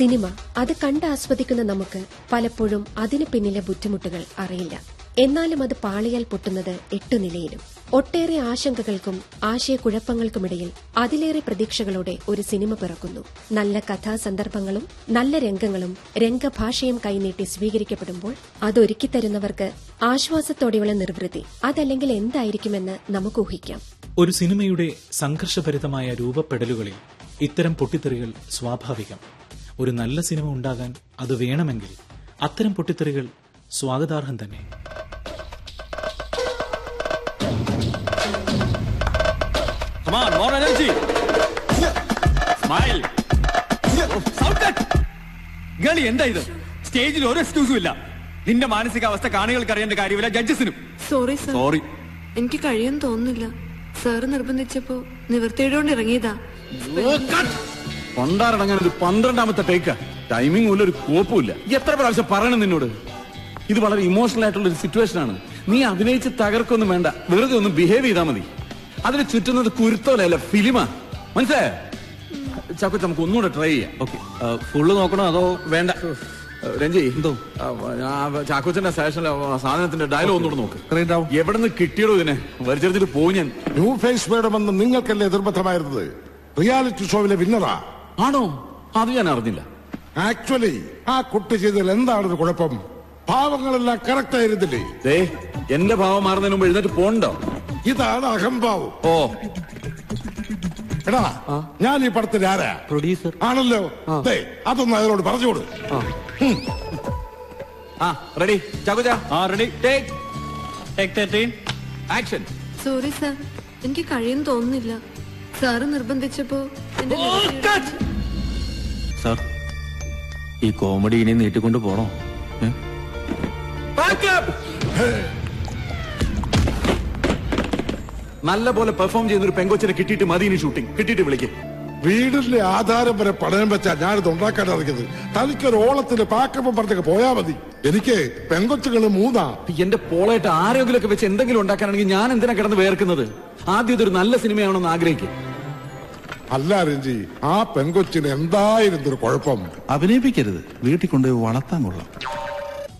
Cinema അത് കണ്ട് ആസ്വദിക്കുന്ന നമുക്ക് പലപ്പോഴും അതിനു പിന്നിലെ ബുദ്ധിമുട്ടുകൾ അറിയില്ല എന്നാലും അത് പാളിയാൽ പൊട്ടുന്നത് എട്ടു നിലയിലും ഒട്ടേറെ ആശങ്കകൾക്കും ആശയക്കുഴപ്പങ്ങൾക്കുമിടയിൽ അതിലേറെ പ്രതീക്ഷകളോടെ ഒരു സിനിമ പിറക്കുന്നു നല്ല കഥാസന്ദർഭങ്ങളും നല്ല രംഗങ്ങളും രംഗഭാഷയും കൈനീട്ടി സ്വീകരിക്കപ്പെടുമ്പോൾ അതൊരുക്കിത്തരുന്നവർക്ക് ആശ്വാസത്തോടെയുള്ള നിർവൃത്തി അതല്ലെങ്കിൽ എന്തായിരിക്കുമെന്ന് നമുക്ക് ഊഹിക്കാം ഒരു സിനിമയുടെ സംഘർഷഭരിതമായ രൂപപ്പെടലുകളിൽ ഇത്തരം പൊട്ടിത്തെറികൾ സ്വാഭാവികം ഒരു നല്ല സിനിമ ഉണ്ടാകാൻ അത് വേണമെങ്കിൽ അത്തരം പൊട്ടിത്തെറികൾ സ്വാഗതാർഹം തന്നെ Come on, more energy. Smile. Sound cut. ഗളി എന്താ ഇത് സ്റ്റേജിൽ ഒരു എക്സ്ക്യൂസും ഇല്ല നിന്റെ മാനസികാവസ്ഥ കാണികൾക്ക് അറിയേണ്ട കാര്യമില്ല ജഡ്ജസിനും സോറി സർ സോറി എനിക്ക് കഴിയാൻ തോന്നുന്നില്ല സാറ് നിർബന്ധിച്ചപ്പോ നിവർത്തിയിടോണ്ട് ഇറങ്ങിയതാ കൊണ്ടാറടങ്ങാൻ ഒരു പന്ത്രണ്ടാമത്തെ ടേക്കാ ടൈമിംഗ് പോലും ഒരു കോപ്പുമില്ല എത്ര പ്രാവശ്യം പറയണം നിന്നോട് ഇത് വളരെ ഇമോഷണൽ ആയിട്ടുള്ള ഒരു സിറ്റുവേഷൻ ആണ് നീ അഭിനയിച്ച് തകർക്കൊന്നും വേണ്ട വെറുതെ ഒന്ന് ബിഹേവ് ചെയ്താൽ മതി അതിന് ചുറ്റുന്നത് കുരുത്തോലല്ല ഫിലിമാ മനസ്സിലായോ ചാക്കോച്ച നമുക്ക് ഒന്നുകൂടെ ട്രൈ ചെയ്യാം ഓക്കെ ഫുള്ള് നോക്കണോ അതോ വേണ്ട രഞ്ജി എന്തോ ചാക്കോച്ചന്റെ സ്റ്റേഷനിലെ സാധനത്തിന്റെ ഡയലോഗ് ഒന്നുകൂടെ നോക്ക് എവിടെ നിന്ന് കിട്ടിയടോ ഇതിനെ വലിച്ചെടുത്തിട്ട് പോയി ഞാൻ ന്യൂ ഫേസ് വേണമെന്ന് നിങ്ങൾക്കല്ലേ നിർബന്ധമായിരുന്നത് റിയാലിറ്റി ഷോയിലെ വിന്നറാ ആണോ അത് ഞാൻ അറിഞ്ഞില്ല ആക്ച്വലി ആ കുട്ടി ചെയ്തതിൽ എന്താണ് കുഴപ്പം ഭാവങ്ങളെല്ലാം കറക്റ്റ് ആയിരുന്നില്ലേ ദേ എന്റെ ഭാവം മാറുന്നതിന് മുമ്പ് എഴുന്നേറ്റ് പോണ്ടോ ഇതാണ് അഹംഭാവം ഓ എടാ ഞാൻ ഈ പടത്തിൽ ആരാ പ്രൊഡ്യൂസർ ആണല്ലോ ദേ, അതൊന്ന് അയാളോട് പറഞ്ഞുകൊടു ആ റെഡി ചാക്കോച്ച ആ ready take take thirteen action sorry sir എനിക്ക് കഴിയും തോന്നുന്നില്ല സാറ് നിർബന്ധിച്ചപ്പോ എന്റെ നിവർത്തിയിടോണ്ട് സാർ ഈ കോമഡി ഇനി നീട്ടിക്കൊണ്ട് പോണോ ഏ? നല്ല പോലെ പെർഫോം ചെയ്യുന്ന ഒരു പെങ്കൊച്ചിനെ കിട്ടിയിട്ട് മതി ഇനി ഷൂട്ടിംഗ് കിട്ടിയിട്ട് വിളിക്ക് വീടിന്റെ ആധാരം വരെ പണയം വെച്ചാ ഞാനിത് ഉണ്ടാക്കാൻ ഇറങ്ങിയത് തനിക്കൊരു ഓളത്തിന് പാക്കപ്പം പറഞ്ഞൊക്കെ പോയാ മതി എനിക്ക് പെങ്കൊച്ചുകള് മൂന്നാ എന്റെ പോളായിട്ട് ആരെങ്കിലും ഒക്കെ വെച്ച് എന്തെങ്കിലും ഉണ്ടാക്കാനാണെങ്കിൽ ഞാൻ എന്തിനാ കിടന്ന് വേർക്കുന്നത് ആദ്യം ഇതൊരു നല്ല സിനിമയാണെന്ന് ആഗ്രഹിക്കും അല്ല രഞ്ജി ആ പെങ്കൊച്ചിന് എന്തായിരുന്നു ഒരു കുഴപ്പം അഭിനയിപ്പിക്കരുത് വീട്ടിൽ കൊണ്ടുപോയി വളർത്താൻ കൊള്ളാം